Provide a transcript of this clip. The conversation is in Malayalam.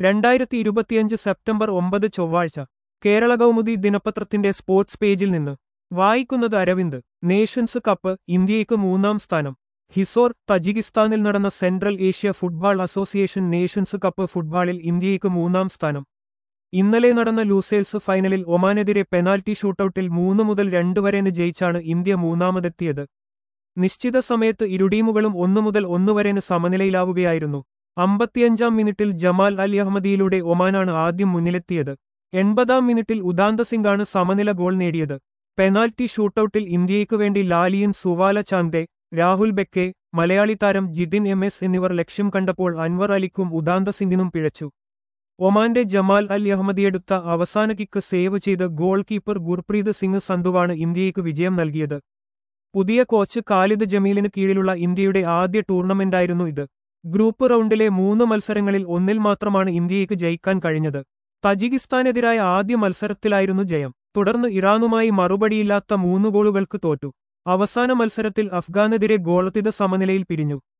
രണ്ടായിരത്തി ഇരുപത്തിയഞ്ച് സെപ്റ്റംബർ ഒമ്പത് ചൊവ്വാഴ്ച കേരള കൗമുദി ദിനപത്രത്തിന്റെ സ്പോർട്സ് പേജിൽ നിന്ന് വായിക്കുന്നത് അരവിന്ദ് നേഷൻസ് കപ്പ് ഇന്ത്യയ്ക്ക് മൂന്നാം സ്ഥാനം ഹിസോർ തജിക്കിസ്ഥാനിൽ നടന്ന Central Asia Football Association Nations Cup ഫുട്ബോളിൽ ഇന്ത്യയ്ക്ക് മൂന്നാം സ്ഥാനം ഇന്നലെ നടന്ന ലൂസേൽസ് ഫൈനലിൽ ഒമാനെതിരെ പെനാൽറ്റി ഷൂട്ടൌട്ടിൽ മൂന്ന് മുതൽ രണ്ട് വരെന് ജയിച്ചാണ് ഇന്ത്യ മൂന്നാമതെത്തിയത് നിശ്ചിത സമയത്ത് ഇരു ടീമുകളും ഒന്നു മുതൽ ഒന്ന് വരെന് സമനിലയിലാവുകയായിരുന്നു അമ്പത്തിയഞ്ചാം മിനിറ്റിൽ ജമാൽ അൽ അഹമ്മദിയിലൂടെ ഒമാനാണ് ആദ്യം മുന്നിലെത്തിയത് എൺപതാം മിനിറ്റിൽ ഉദാന്ത സിംഗാണ് സമനില ഗോൾ നേടിയത് പെനാൽറ്റി ഷൂട്ടൌട്ടിൽ ഇന്ത്യയ്ക്കു വേണ്ടി ലാലിയൻ സുവാല ചാന്തെ രാഹുൽ ബെക്കെ മലയാളി താരം ജിതിൻ എം എസ് എന്നിവർ ലക്ഷ്യം കണ്ടപ്പോൾ അൻവർ അലിക്കും ഉദാന്ത സിംഗിനും പിഴച്ചു ഒമാന്റെ ജമാൽ അൽ അഹമ്മദിയെടുത്ത അവസാന കിക്ക് സേവ് ചെയ്ത് ഗോൾ കീപ്പർ ഗുർപ്രീത് സിംഗ് സന്ധുവാണ് ഇന്ത്യയ്ക്ക് വിജയം നൽകിയത് പുതിയ കോച്ച് ഖാലിദ് ജമീലിന് കീഴിലുള്ള ഇന്ത്യയുടെ ആദ്യ ടൂർണമെന്റായിരുന്നു ഇത് ഗ്രൂപ്പ് റൗണ്ടിലെ മൂന്ന് മത്സരങ്ങളിൽ ഒന്നിൽ മാത്രമാണ് ഇന്ത്യയ്ക്ക് ജയിക്കാൻ കഴിഞ്ഞത് തജിക്കിസ്ഥാനെതിരായ ആദ്യ മത്സരത്തിലായിരുന്നു ജയം തുടർന്ന് ഇറാനുമായി മറുപടിയില്ലാത്ത മൂന്ന് ഗോളുകൾക്ക് തോറ്റു അവസാന മത്സരത്തിൽ അഫ്ഗാനെതിരെ ഗോളത്തിത സമനിലയിൽ പിരിഞ്ഞു